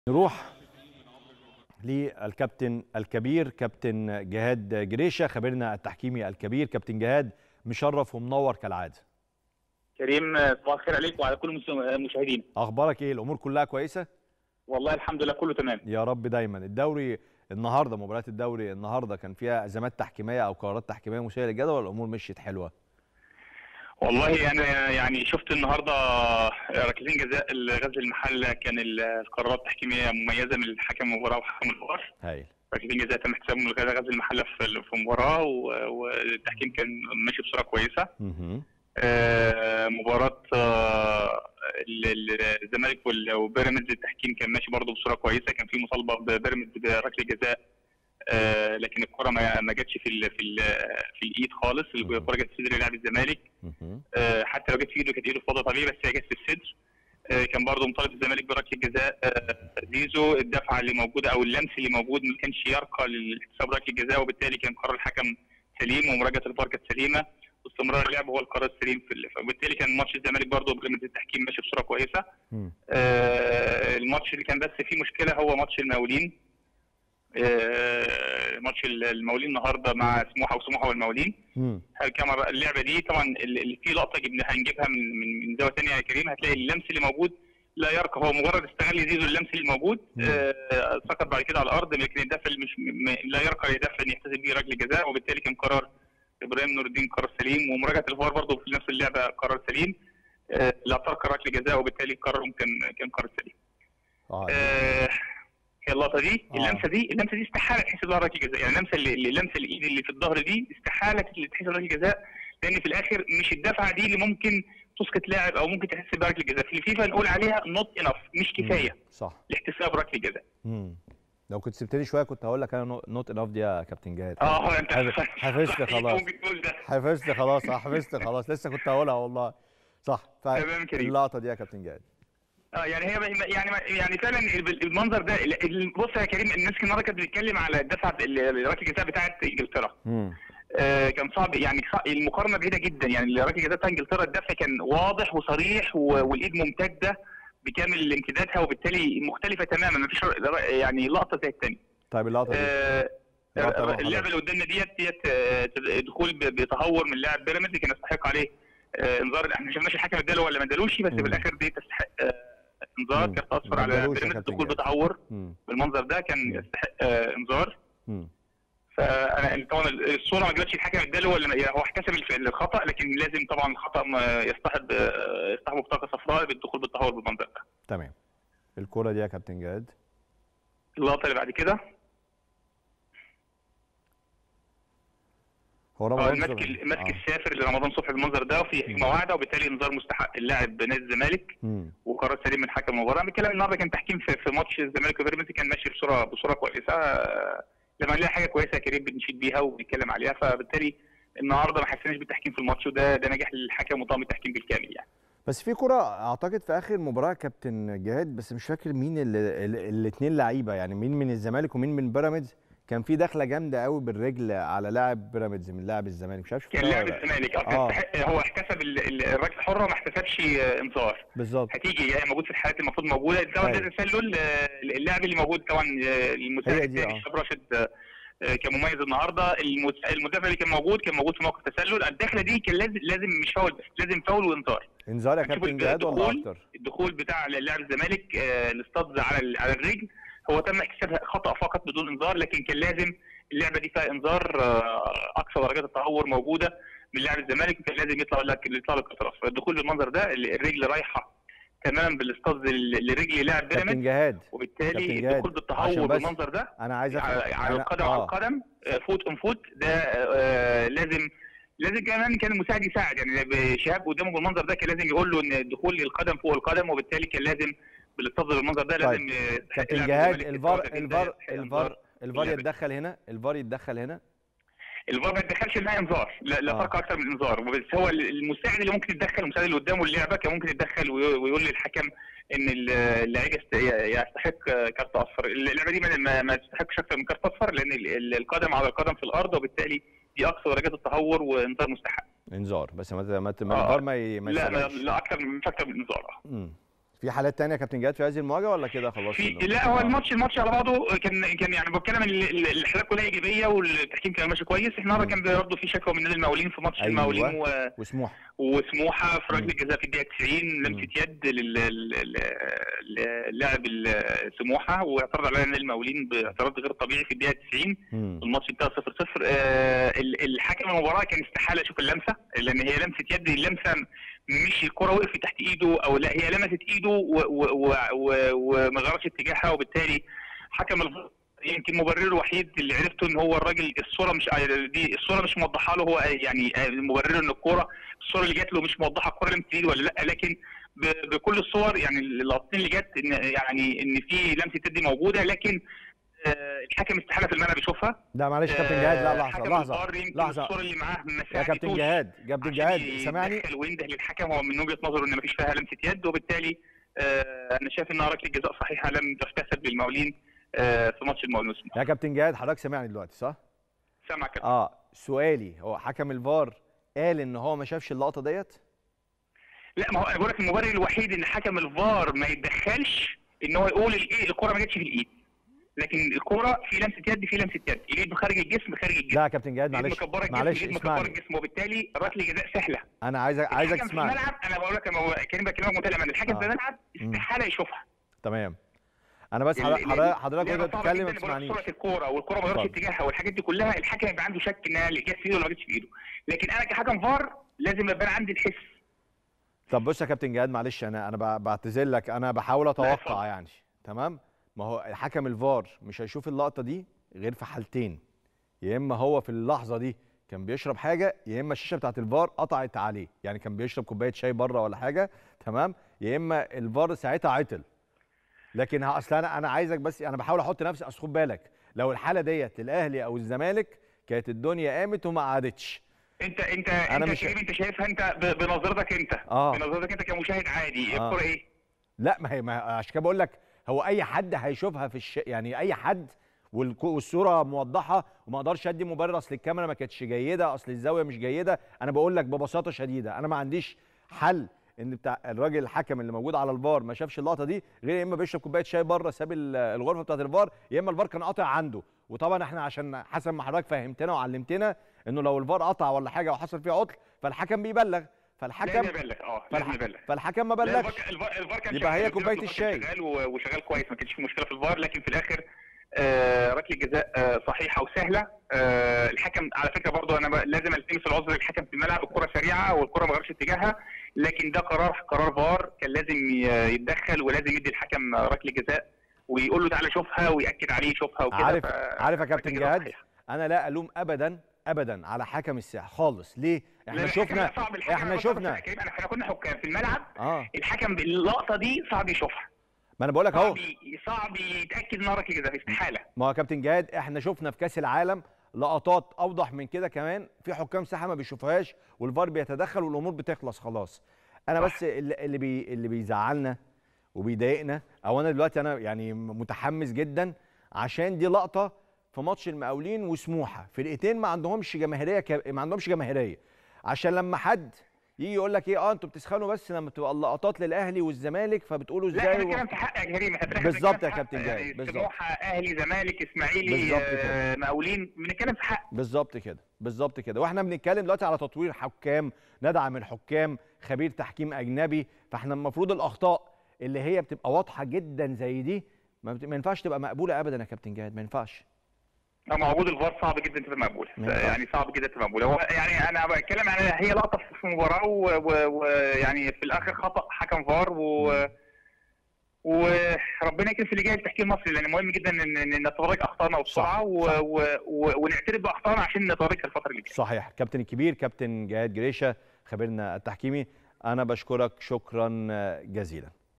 نروح للكابتن الكبير كابتن جهاد جريشه خبيرنا التحكيمي الكبير كابتن جهاد مشرف ومنور كالعاده كريم صباح الخير عليك وعلى كل المشاهدين اخبارك ايه الامور كلها كويسه والله الحمد لله كله تمام يا رب دايما الدوري النهارده مباريات الدوري النهارده كان فيها ازمات تحكيميه او قرارات تحكيميه مثيره للجدل ولا الامور مشيت حلوه والله انا يعني شفت النهارده ركلتين جزاء غزل المحله كان القرارات التحكيميه مميزه من الحكم المباراه وحكم الفار هايل ركلتين جزاء تم حسابهم من غزل المحله في في المباراه والتحكيم كان ماشي بصوره كويسه مهم. آه، مباراه آه، ال- ال- الزمالك وال- وبيراميدز التحكيم كان ماشي برضه بصوره كويسه كان في مطالبه ببيراميدز بركله جزاء آه، لكن الكره ما ما جاتش في ال في ال في الايد خالص الكره جت في صدر لاعب الزمالك مهم. آه، حتى لو جت في ايده كانت ايده في وضع طبيعي بس هي جت في الصدر آه، كان برضه مطالب الزمالك بركله جزاء آه، زيزو الدفعه اللي موجوده او اللمس اللي موجود ما كانش يرقى لحساب ركله جزاء وبالتالي كان قرار الحكم سليم ومراجعه الفار كانت سليمه واستمرار اللعب هو القرار السليم في ال- وبالتالي كان ماتش الزمالك برضه بيراميدز التحكيم ماشي بصوره كويسه مم. آه، الماتش اللي كان بس فيه مشكله هو ماتش المقاولين آه، ماتش المقاولين النهارده مع سموحه وسموحه والمقاولين مم. كما بقى اللعبه دي طبعا اللي في لقطه جبنا هنجيبها من من من زاويه ثانيه يا كريم هتلاقي اللمس اللي موجود لا يرقى هو مجرد استغل زيزو اللمس اللي موجود مم. آه، سقط بعد كده على الارض لكن الدفع اللي مش م- لا يرقى يدفع ان يحتسب بيه ركله جزاء وبالتالي كان قرار ابراهيم نور الدين قرار سليم ومراجعه الفار برضه في نفس اللعبه قرار سليم آه، لا ترك ركله جزاء وبالتالي قرارهم كان كان قرار سليم اه آه، هي اللقطه دي آه. اللمسه دي اللمسه دي استحاله تحسب لها ركله جزاء يعني اللمسه اللي اللي- اللمسه الايد اللي في الظهر دي استحاله تحسب ركله جزاء لان في الاخر مش الدفعه دي اللي ممكن تسقط لاعب او ممكن تحسب بها ركله جزاء في الفيفا نقول عليها نوت انف مش كفايه مم. صح لاحتساب ركله جزاء مم. لو كنت سبتني شويه كنت هقول لك انا نوت انف دي يا كابتن جهاد اه انت حف- حفظت خلاص. ممكن تقول ده حفظت خلاص اه حفظت خلاص لسه كنت هقولها والله صح تمام كريم. اللقطه دي يا كابتن جهاد اه يعني هي يعني يعني فعلا المنظر ده ال- ال- بص يا كريم الناس النهارده كانت بتتكلم على الدفعه ال- ركله الجزاء بتاعت انجلترا مم. آه، كان صعب يعني صع- المقارنه بعيده جدا يعني ركله الجزاء بتاع انجلترا الدفع كان واضح وصريح و- والايد ممتده بكامل امتدادها وبالتالي مختلفه تماما ما فيش يعني لقطه زي الثانيه طيب اللقطه دي آه، لقطة روح اللعبه اللي قدامنا ديت ديت آه، دخول ب- بتهور من لاعب بيراميدز كان يستحق عليه آه، انذار احنا ما شفناش الحكم اداله ولا ما ادالوش بس مم. في الاخر دي تستحق آه، انذار مم. كارت اصفر ما على ادالوش يا بيراميدز كابتن دخول جاد. بتهور مم. بالمنظر ده كان مم. يستحق آه، انذار مم. فانا طبعا الصوره ما جابتش الحكم اداله ولا ما- هو احتسب الف- الخطا لكن لازم طبعا الخطا ما يصطحب آه، يصطحب بطاقه صفراء بالدخول بالتهور بالمنظر ده تمام الكرة دي يا كابتن جهاد اللقطه اللي بعد كده هو اه رمضان المسك صبحي. المسك آه. السافر لرمضان صبحي بالمنظر ده وفي حكمه واحده وبالتالي انذار مستحق اللاعب نادي الزمالك مم. وقرار سليم من حكم المباراه بنتكلم النهارده كان تحكيم في, في ماتش الزمالك وبيراميدز كان ماشي بصوره بصوره كويسه آه، لما نلاقي حاجه كويسه يا كريم بنشيد بيها وبنتكلم عليها فبالتالي النهارده ما حسيناش بالتحكيم في الماتش وده ده نجاح للحكم وطاقم التحكيم بالكامل يعني بس في كرة اعتقد في اخر مباراة كابتن جهاد بس مش فاكر مين الاثنين لعيبة يعني مين من الزمالك ومين من بيراميدز كان في دخلة جامدة قوي بالرجل على لاعب بيراميدز من لاعب الزمالك مش عارف كان شفتها لاعب ولا لأ. الزمالك اه آه. كان هو احتسب ال- ال- الركله الحره ما احتسبش آه، انذار بالظبط هتيجي هي موجود في الحالات المفروض موجوده طبعا ده أيوة. تسلل آه، اللاعب اللي موجود طبعا آه، المساعد هي دي، الثاني آه. شاب راشد آه، آه، كان مميز النهارده المس- المدافع اللي كان موجود كان موجود في موقف تسلل الدخله دي كان لازم لازم مش فاول بس لازم فاول وانذار انذار يا هنشوف كابتن جهاد ولا الدخول. اكتر الدخول بتاع لاعب الزمالك آه، الاستاذ على ال- على الرجل هو تم احتسابها خطا فقط بدون انذار لكن كان لازم اللعبه دي فيها انذار آه، اقصى درجات التهور موجوده من لاعب الزمالك وكان لازم يطلع لك يطلع لك اطراف الدخول بالمنظر ده ال- الرجل رايحه تماما بالاستاذ ل- لرجل لاعب كابتن بيراميدز جهاد وبالتالي كابتن جهاد، الدخول عشان بالتهور بس بالمنظر ده انا عايز على افهم على أنا- القدم على آه. القدم آه، فوت ان فوت ده آه، لازم لازم كمان كان المساعد يساعد يعني شهاب قدامه بالمنظر ده كان لازم يقول له ان الدخول للقدم فوق القدم وبالتالي كان لازم بالاستاذ بالمنظر ده طيب. لازم آه، كابتن لاعب جهاد الزمالك الفار يتواجد إن الفار ده الفار إنذار. الفار اللعبة. يتدخل هنا الفار يتدخل هنا الفار ما يتدخلش انها انذار لا, لا آه. فرق اكثر من انذار بس هو المساعد اللي ممكن يتدخل المساعد اللي قدامه اللعبه كان ممكن يتدخل وي- ويقول للحكم ان ال- اللاعب يست- يستحق كارت اصفر اللعبه دي ما- ما, ما تستحقش اكثر من كارت اصفر لان ال- ال- القدم على القدم في الارض وبالتالي دي اقصى درجات التهور وانذار مستحق انذار بس ما ما ما آه. الفار ما ي- ما لا لا, يستبعدش. لا اكثر من مش اكثر من انذار مم. في حالات تانية يا كابتن جهاد في هذه المواجهه ولا كده خلاص في ال- لا هو آه. الماتش الماتش على بعضه كان كان يعني بتكلم ال- ال- الحالات كلها ايجابيه والتحكيم كان ماشي كويس النهارده مم. كان برضه في شكوى من نادي المقاولين في ماتش أيوة. المقاولين و... وسموح وسموحه في ركله مم. جزاء في الدقيقه 90 مم. لمسه يد لل- لل- لل- للاعب ال- سموحه واعترض عليها نادي المقاولين باعتراض غير طبيعي في الدقيقه 90 مم. الماتش انتهى 0 0 الحكم المباراه كان استحاله يشوف اللمسه لان هي لمسه يد اللمسه مش الكره وقفت تحت ايده او لا هي لمست ايده و- و- و- و- وما غيرش اتجاهها وبالتالي حكم الفار يمكن مبرره الوحيد اللي عرفته ان هو الراجل الصوره مش دي الصوره مش موضحه له هو يعني مبرره ان الكوره الصوره اللي جات له مش موضحه الكوره لمست ايده ولا لا لكن ب- بكل الصور يعني اللقطتين اللي جت ان يعني ان في لمسه يد موجوده لكن آه، الحكم استحاله في الملعب يشوفها لا معلش كابتن جهاد لا آه، لحظه حكم لحظه الفار يمكن لحظة. الصوره اللي معاه ما يا كابتن ساعدتوش جهاد كابتن عشان جهاد سامعني يدخل وينده للحكم هو من وجهه نظره ان مفيش فيها لمسه يد وبالتالي آه انا شايف ان ركله جزاء صحيحه لم تحتسب للمقاولين آه في ماتش المقاولين وسموحة. يا كابتن جهاد حضرتك سامعني دلوقتي صح سامع كده اه سؤالي هو حكم الفار قال ان هو ما شافش اللقطه ديت لا ما هو انا بقول لك المبرر الوحيد ان حكم الفار ما يتدخلش ان هو يقول الايه الكره ما جاتش في الايد لكن الكره في لمسه يد في لمسه يد الايد خارج الجسم خارج الجسم لا يا كابتن جهاد الإيد معلش مكبره الجسم معلش الإيد مكبره اسمعني الجسم وبالتالي ركله جزاء سهله انا عايزك عايزك الحكم في تسمعني الملعب انا بقول لك أنا كريم بكلمك متابع الحكم في آه. الملعب استحاله يشوفها تمام انا بس ال- حضرتك ال- حضرتك حضرتك لأن وانت صعب بتتكلم جداً ما يبقى تسمعنيش صورة الكوره والكوره ما غيرش اتفضل. اتجاهها والحاجات دي كلها الحكم يبقى عنده شك انها اللي جت في ايده ولا ما جتش في ايده لكن انا كحكم فار لازم يبقى أنا عندي الحس طب بص يا كابتن جهاد معلش انا انا ب- بعتذر لك انا بحاول اتوقع اتفضل. يعني تمام ما هو حكم الفار مش هيشوف اللقطه دي غير في حالتين يا اما هو في اللحظه دي كان بيشرب حاجه يا اما الشاشه بتاعت الفار قطعت عليه يعني كان بيشرب كوبايه شاي بره ولا حاجه تمام يا اما الفار ساعتها عطل لكن ه- اصل انا انا عايزك بس انا بحاول احط نفسي اصل خد بالك لو الحاله ديت للاهلي او الزمالك كانت الدنيا قامت وما قعدتش انت انت أنا انت مش- كريم انت شايفها انت ب- بنظرتك انت آه. بنظرتك انت كمشاهد عادي آه. الكوره ايه لا ما هي ما عشان كده بقول لك هو اي حد هيشوفها في الش... يعني اي حد والكو- والصوره موضحه وما اقدرش ادي مبرر اصل الكاميرا ما كانتش جيده اصل الزاويه مش جيده انا بقول لك ببساطه شديده انا ما عنديش حل ان بتاع الراجل الحكم اللي موجود على الفار ما شافش اللقطه دي غير يا اما بيشرب كوبايه شاي بره ساب ال- الغرفه بتاعت الفار يا اما الفار كان قاطع عنده وطبعا احنا عشان حسب ما حضرتك فهمتنا وعلمتنا انه لو الفار قطع ولا حاجه وحصل فيه عطل فالحكم بيبلغ فالحكم لازم يبلغ اه لازم فالح... يبلغ فالحكم ما لا، بلغش الفار- الفار الفار كان يبقى هي شغال. كوباية الفار الشاي. كان شغال و- وشغال كويس ما كانش في مشكله في الفار لكن في الاخر آه ركله جزاء آه صحيحه وسهله آه الحكم على فكره برضو انا ب- لازم التمس العذر للحكم في الملعب الكره سريعه والكره ما غيرش اتجاهها لكن ده قرار قرار فار كان لازم ي- يتدخل ولازم يدي الحكم ركله جزاء ويقول له تعالى شوفها وياكد عليه يشوفها وكده عارف ف- عارف يا كابتن ركلة جزاء جهاد صحيحة. انا لا الوم ابدا ابدا على حكم الساحه خالص ليه احنا لأن الحكم شفنا ده صعب، الحكم احنا ده صعب شفنا يا كريم، احنا إحنا كنا حكام في الملعب اه الحكم باللقطه دي صعب يشوفها ما انا بقول لك اهو صعب صعب يتاكد انها ركله جزاء استحاله ما هو يا كابتن جهاد احنا شفنا في كاس العالم لقطات اوضح من كده كمان في حكام ساحه ما بيشوفوهاش والفار بيتدخل والامور بتخلص خلاص انا صح. بس اللي اللي, بي اللي بيزعلنا وبيضايقنا او انا دلوقتي انا يعني متحمس جدا عشان دي لقطه في ماتش المقاولين وسموحه فرقتين ما عندهمش جماهيريه ك... ما عندهمش جماهيريه عشان لما حد يجي يقول لك ايه اه انتوا بتسخنوا بس لما تبقى اللقطات للاهلي والزمالك فبتقولوا لا ازاي احنا و... بنتكلم في حق يا كريم احنا في الآخر بالظبط بنتكلم يا في كابتن حق. جاي، يعني بالظبط. سموحه اهلي زمالك اسماعيلي بالظبط كده. آه، مقاولين بنتكلم في حق بالظبط كده بالظبط كده واحنا بنتكلم دلوقتي على تطوير حكام ندعم الحكام خبير تحكيم اجنبي فاحنا المفروض الاخطاء اللي هي بتبقى واضحه جدا زي دي ما, بت... ما ينفعش تبقى مقبوله ابدا يا كابتن جهاد ما ينفعش لو موجود الفار صعب جدا تبقى مقبوله ما ينفعش. يعني صعب جدا تبقى مقبوله هو يعني انا بتكلم عن هي لقطه في مباراه ويعني في الاخر خطا حكم فار و وربنا يكرم في اللي جاي التحكيم المصري لان مهم جدا ان إن نتدارك اخطائنا بسرعه و... صح. و... و... ونعترف باخطائنا عشان نتداركها الفتره اللي جايه صحيح كابتن الكبير كابتن جهاد جريشه خبيرنا التحكيمي انا بشكرك شكرا جزيلا